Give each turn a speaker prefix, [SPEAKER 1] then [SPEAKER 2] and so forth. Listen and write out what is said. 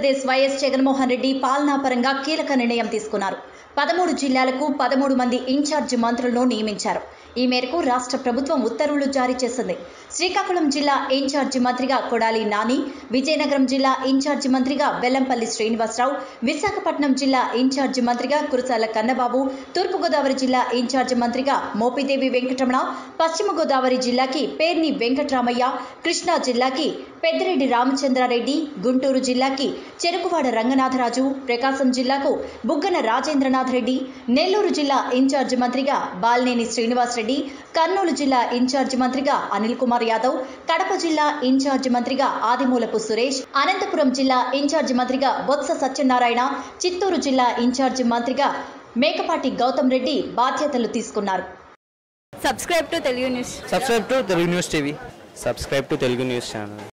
[SPEAKER 1] Andhra Pradesh YS Jaganmohan Reddy పాలనా పరంగా కీలక నిర్ణయం తీసుకున్నారు పదమూడు జిల్లాలకు పదమూడు మంది ఇన్ఛార్జి మంత్రులను నియమించారు ఈ మేరకు రాష్ట్ర ప్రభుత్వం ఉత్తర్వులు జారీ చేసింది శ్రీకాకుళం జిల్లా ఇన్ఛార్జి మంత్రిగా కొడాలి నాని విజయనగరం జిల్లా ఇన్ఛార్జి మంత్రిగా వెల్లంపల్లి శ్రీనివాసరావు విశాఖపట్నం జిల్లా ఇన్ఛార్జి మంత్రిగా కురసాల కన్నబాబు తూర్పుగోదావరి జిల్లా ఇన్ఛార్జి మంత్రిగా మోపిదేవి వెంకటరమణ పశ్చిమ గోదావరి జిల్లాకి పేర్ని వెంకట్రామయ్య కృష్ణా జిల్లాకి పెద్దిరెడ్డి రామచంద్రారెడ్డి గుంటూరు జిల్లాకి చెరుకువాడ రంగనాథరాజు ప్రకాశం జిల్లాకు బుగ్గన రాజేంద్రనాథ్ రెడ్డి నెల్లూరు జిల్లా ఇన్ఛార్జి మంత్రిగా బాలినేని శ్రీనివాసరెడ్డి కర్నూలు జిల్లా ఇన్ఛార్జి మంత్రిగా అనిల్ కుమార్ యాదవ్ కడప జిల్లా ఇన్ఛార్జి మంత్రిగా ఆదిమూలపు సురేష్ అనంతపురం జిల్లా ఇన్ఛార్జి మంత్రిగా బొత్స సత్యనారాయణ చిత్తూరు జిల్లా ఇన్ఛార్జి మంత్రిగా మేకపాటి గౌతమ్ రెడ్డి బాధ్యతలు తీసుకున్నారు
[SPEAKER 2] subscribe to Telugu news
[SPEAKER 3] subscribe to Telugu news TV subscribe to Telugu news channel